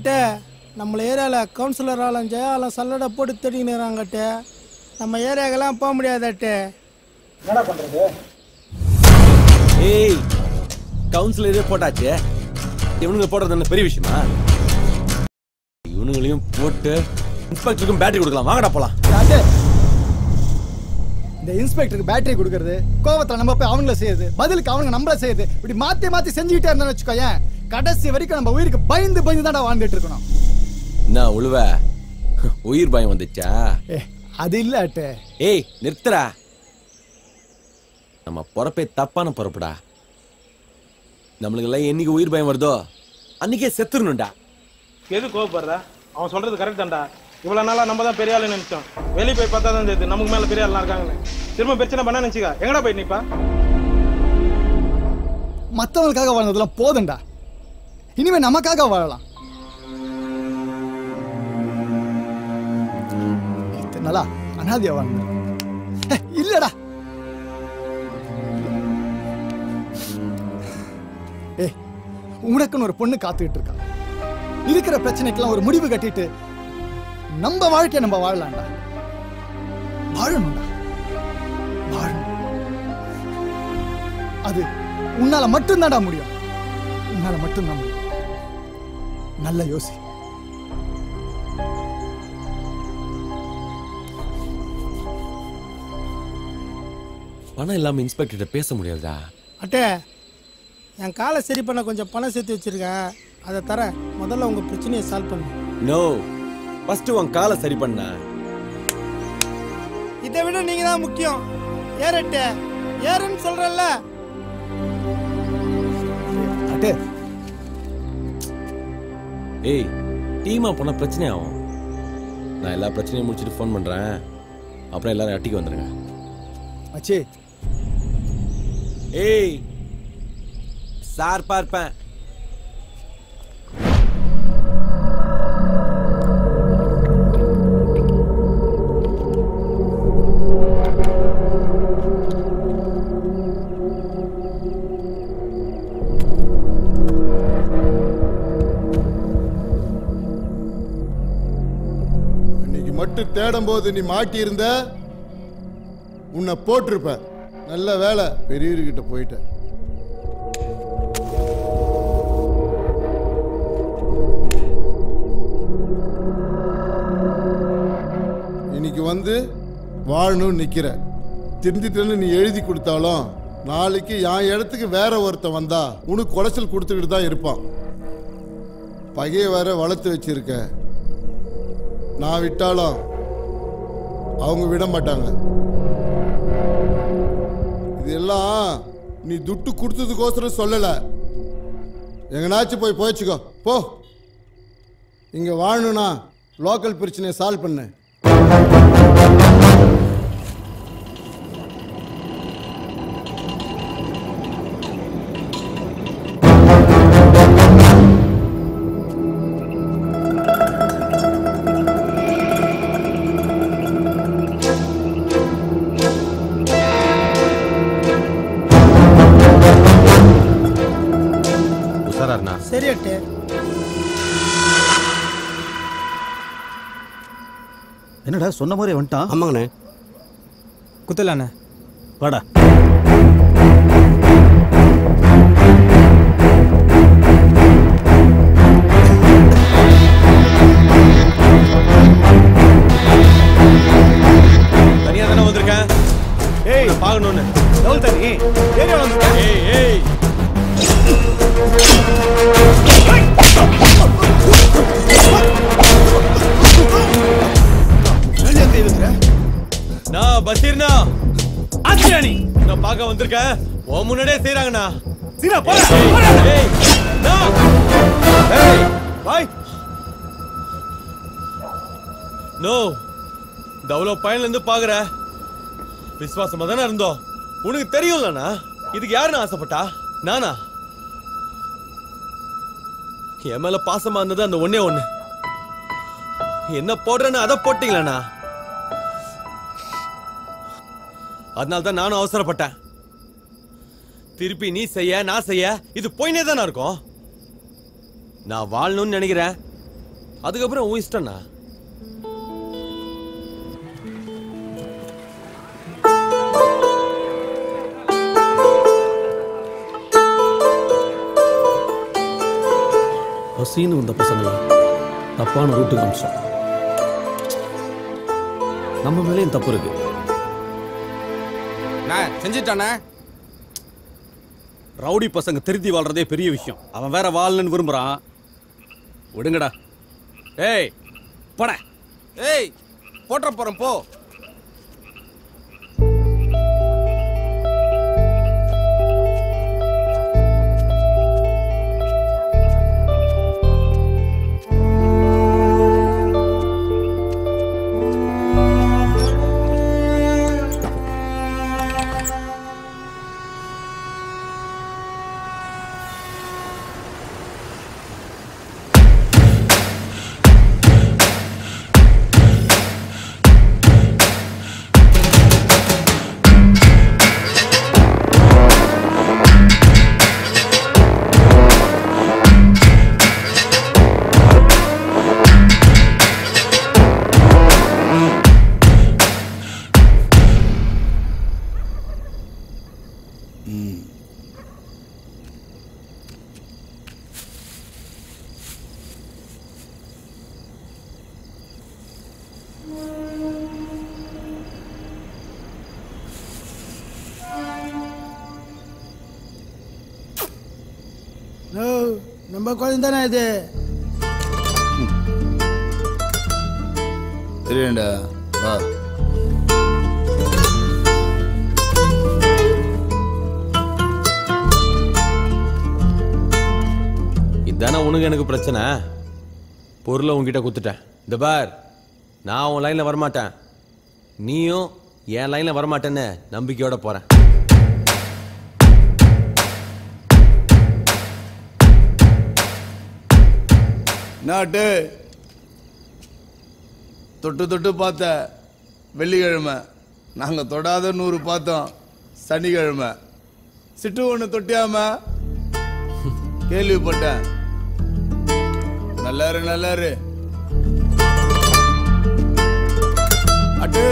அட்டே நம்மள ஏரியாவில் கவுன்சிலர் ஆளும் ஜெயாலும் சல்லடை போட்டு தேடிக்கிறாங்கட்டே நம்ம ஏரியாக்கெல்லாம் போக முடியாதட்டே என்னடா பண்றது ஏய் கவுன்சிலரே போட்டாச்சு இவனுங்க போடுறது என்ன பெரிய விஷயமா இவனுங்களையும் போட்டு இன்ஸ்பெக்டருக்கும் பேட்டரி கொடுக்கலாம் வாங்கடா போலாம் ராஜே, இந்த இன்ஸ்பெக்டருக்கு பேட்டரி கொடுக்கறது கோவத்துல நம்ம போய் அவங்கள செய்யுது பதிலுக்கு அவங்க நம்மள செய்யுது இப்படி மாத்தி மாத்தி செஞ்சுக்கிட்டே இருந்தோம்னு வச்சுக்கோயேன் கடைசி வரைக்கும் நம்ம உயிருக்கு பயந்து பயந்து தான்டா வாழ்ந்துட்டு இருக்கணும் என்ன உழுவ உயிர் பயம் வந்துச்சா ஏ அது இல்ல அட்டு ஏய் நிறுத்துறா நம்ம பொறப்பே தப்பான பொறப்புடா நம்மளுக்கு எல்லாம் என்னைக்கு உயிர் பயம் வருதோ அன்னைக்கே செத்துறணும்டா எது கோவப்படுற அவன் சொல்றது கரெக்ட் தான்டா இவ்வளவு நாளா நம்ம தான் பெரிய ஆளு நினைச்சோம் வெளியே போய் பார்த்தா தான் தெரியுது நமக்கு மேல பெரிய ஆளுலாம் இருக்காங்கன்னு திரும்ப பிரச்சனை பண்ண நினைச்சுக்க எங்கடா போய் நிப்பா மத்தவங்களுக்காக வாழ்ந்ததெல்லாம் போதும்டா இனிமே நமக்காக வாழலாம் இத்தனை நாளா அனாதியா வாழ்ந்த இல்லடா ஏ உனக்குன்னு ஒரு பொண்ணு காத்துக்கிட்டு இருக்கா இருக்கிற பிரச்சனைக்கெல்லாம் ஒரு முடிவு கட்டிட்டு நம்ம வாழ்க்கையை நம்ம வாழலாம்டா வாழணும்டா வாழணும் அது உன்னால மட்டும்தான்டா முடியும் உன்னால மட்டும்தான் முடியும் நல்ல யோசி பணம் இல்லாம இன்ஸ்பெக்டர்கிட்ட பேச முடியாதுடா அட்டே என் காலை சரி பண்ண கொஞ்சம் பணம் சேர்த்து வச்சிருக்கேன் அதை தரேன் முதல்ல உங்கள் பிரச்சனையை சால்வ் பண்ணு நோ ஃபர்ஸ்ட் உன் காலை சரி பண்ண இதை விட நீங்கள் தான் முக்கியம் ஏறட்டே ஏறுன்னு சொல்கிறல்ல அட்டே ஏய் டீமா போனா பிரச்சனை ஆகும் நான் எல்லா பிரச்சனையும் முடிச்சுட்டு ஃபோன் பண்றேன் அப்புறம் எல்லாரும் அட்டிக்கு வந்துருங்க மச்சி ஏய் சார் பார்ப்பேன் இன்னைக்கு மட்டும் தேடும் போது நீ மாட்டியிருந்த உன்னை போட்டிருப்ப நல்ல வேலை பெரியவர்கிட்ட போயிட்ட இன்னைக்கு வந்து வாழணும்னு நிக்கிற திருந்திட்டேன்னு நீ எழுதி கொடுத்தாலும் நாளைக்கு என் இடத்துக்கு வேற ஒருத்தன் வந்தா உனக்கு குடைச்சல் கொடுத்துக்கிட்டு தான் இருப்பான் பகையை வேற வளர்த்து வச்சிருக்க நான் விட்டாலும் அவங்க விட மாட்டாங்க இதெல்லாம் நீ துட்டு கொடுத்ததுக்கோசரம் சொல்லல எங்கனாச்சும் போய் போய்ச்சுக்கோ போ இங்க வாழணும்னா லோக்கல் பிரச்சனையை சால்வ் பண்ணு உஷாராருண்ணா சரி அட்டே என்னடா சொன்ன மாதிரி வந்துட்டான் ஆமாங்கண்ணே குத்தலாண்ணே வாடா தனியா தானே வந்திருக்கேன் ஏய் பார்க்கணும்னு எவ்வளோ தண்ணி ஏரியா வந்து ஏய் ஏய் நான் பசீர்னா ஆச்சிராணி நான் பார்க்க வந்திருக்கேன் உன் முன்னாடியே செய்றாங்கண்ணா சீனா போடா ஏய் நான் ஏய் பாய் நோ இந்த அவ்வளோ பயன்ல இருந்து பாக்குற விசுவாசமா தானே இருந்தோம் உனக்கு தெரியும்லண்ணா இதுக்கு யாருன்னு ஆசைப்பட்டா நானா என் மேல பாசமா இருந்தது அந்த ஒண்ணே ஒண்ணு என்ன போடுறேன்னு அதை போட்டீங்களாண்ணா அதனால தான் நானும் அவசரப்பட்டேன் திருப்பி நீ செய்ய நான் செய்ய இது போயினே தானே இருக்கும் நான் வாழணும்னு நினைக்கிறேன் அதுக்கப்புறம் உன் இஷ்டம்ண்ணா பசின்னு வந்த பசங்களை தப்பான ரூட்டுக்கு அமிச்சோம் நம்ம மேலேயும் தப்பு இருக்கு செஞ்சுட்டானே ரவுடி பசங்க திருத்தி வாழ்றதே பெரிய விஷயம் அவன் வேற வாழணும்னு விரும்புறான் விடுங்கடா ஏய் போட ஏய் போட்டுற போறேன் போ ஓ, நம்ம குழந்தை தானே இது தெரியும்டா வா இதானே உனக்கு எனக்கு பிரச்சனை பொருளை உன்கிட்ட குத்துட்டேன் இந்த பார் நான் உன் லைனில் வரமாட்டேன் நீயும் என் லைனில் வரமாட்டேன்னு நம்பிக்கையோட போகிறேன் நாட்டு தொட்டு தொட்டு பார்த்த வெள்ளிக்கிழமை நாங்கள் தொடாத நூறு பார்த்தோம் சனிக்கிழமை சிட்டு ஒன்று தொட்டியாம கேள்விப்பட்டேன் நல்லாரு நல்லாரு அட்டு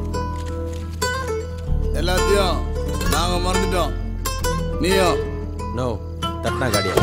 எல்லாத்தையும் நாங்க மறந்துட்டோம் நீயும் நோ தட்னா காடியா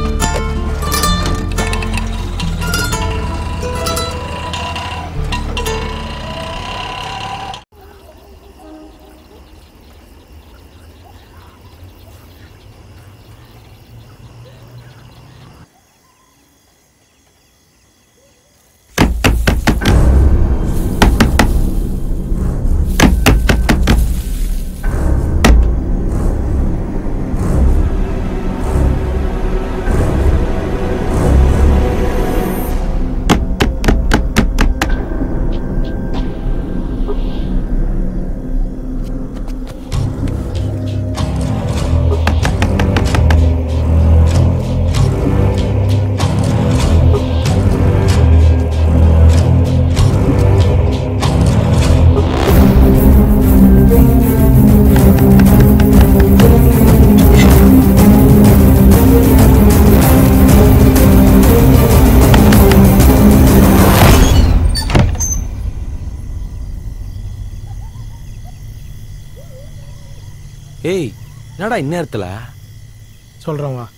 ஏய் என்னடா இந்நேரத்துல சொல்கிறேன் வா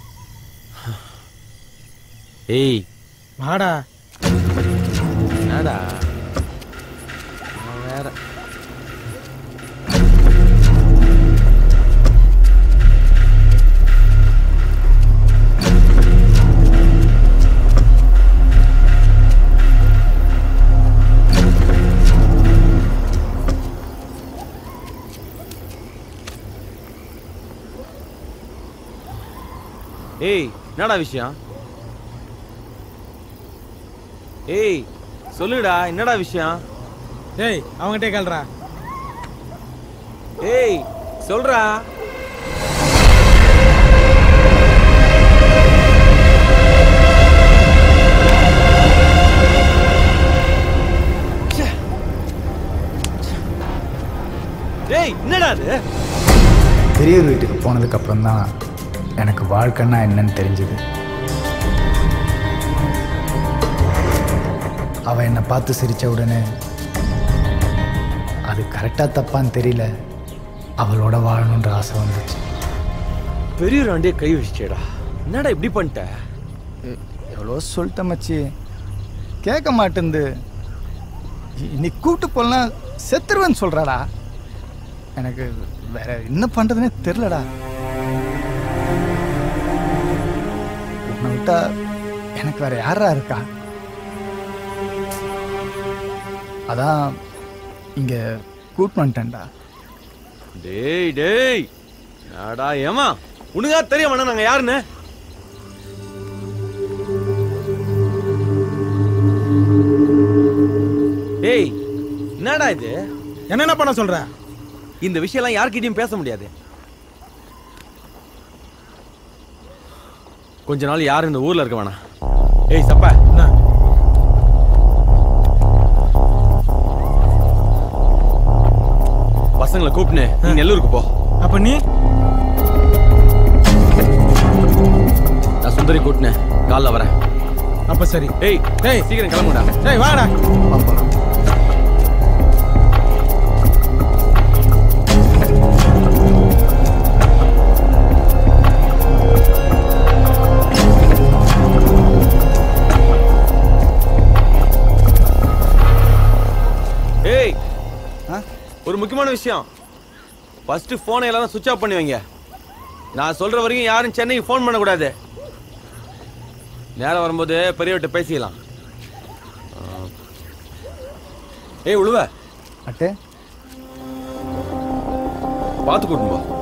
ஏய் வாடா என்னடா அவன் வேற ஏய் என்னடா விஷயம் ஏய் சொல்லுடா என்னடா விஷயம் டேய் அவங்ககிட்டே கேள்றா ஏய் சொல்றா டேய் என்னடா அது பெரியவர் வீட்டுக்கு போனதுக்கப்புறம் தான் எனக்கு வாழ்க்கைன்னா என்னன்னு தெரிஞ்சுது அவள் என்னை பார்த்து சிரித்த உடனே அது கரெக்டாக தப்பான்னு தெரியல அவளோட வாழணுன்ற ஆசை வந்துச்சு பெரிய ராண்டே கை வச்சிட்டேடா என்னடா இப்படி பண்ணிட்ட எவ்வளோ சொல்லிட்டேன் மச்சி கேட்க மாட்டேந்து நீ கூப்பிட்டு போலாம் செத்துருவேன்னு சொல்கிறாடா எனக்கு வேற என்ன பண்ணுறதுனே தெரிலடா உன்னை விட்டா எனக்கு வேற யாரா இருக்கா அதான் இங்க கூட்டு வந்துட்டேன்டா டேய் டேய் நாடா ஏமா உனக்கா தெரியாம நாங்க யாருன்னு டேய் என்னடா இது என்னென்ன பண்ண சொல்ற இந்த விஷயம்லாம் யார்கிட்டயும் பேச முடியாது கொஞ்ச நாள் யாரும் இந்த ஊர்ல இருக்க வேணாம் ஏய் சப்ப என்ன பசங்களை கூப்பிட்டு நீ நெல்லூருக்கு போ அப்ப நீ நான் சுந்தரி கூட்டினேன் காலைல வரேன் அப்ப சரி ஏய் டேய் சீக்கிரம் கிளம்புடா டேய் வாடா ஏய் ஒரு முக்கியமான விஷயம் ஃபர்ஸ்ட் போனை எல்லாரும் சுவிட்ச் ஆஃப் பண்ணி வைங்க நான் சொல்ற வரைக்கும் யாரும் சென்னைக்கு ஃபோன் பண்ணக்கூடாது நேரம் வரும்போது பெரியவர்கிட்ட பேசிக்கலாம் ஆ. ஏய் உழுவ அட்டே பார்த்து கூட்டின்னு போ